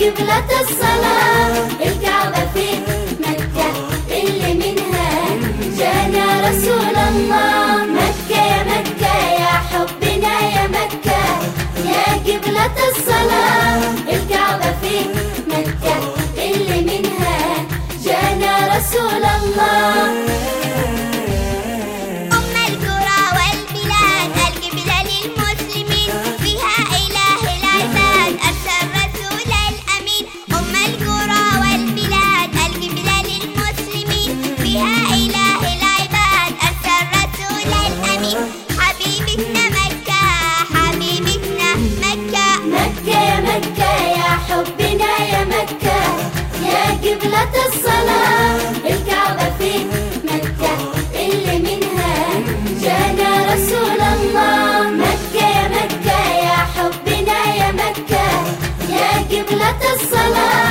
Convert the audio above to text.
قبلة الصلاة الكعبة في مكة اللي منها جانا رسول الله مكة يا مكة يا حبنا يا مكة يا قبلة الصلاة الكعبة في مكة اللي منها جانا رسول الله أم القرى والبلاد القبلة للمسلمين فيها إله العباد أرسل رسول الأمين أم القرى والبلاد القبلة للمسلمين فيها إله العباد أرسل رسول الأمين حبيبتنا مكة حبيبتنا مكة مكة يا مكة يا حبنا يا مكة يا قبلة الصلاة الكعبة في مكة اللي منها جانا رسول الله مكة يا مكة يا حبنا يا مكة يا قبلة الصلاة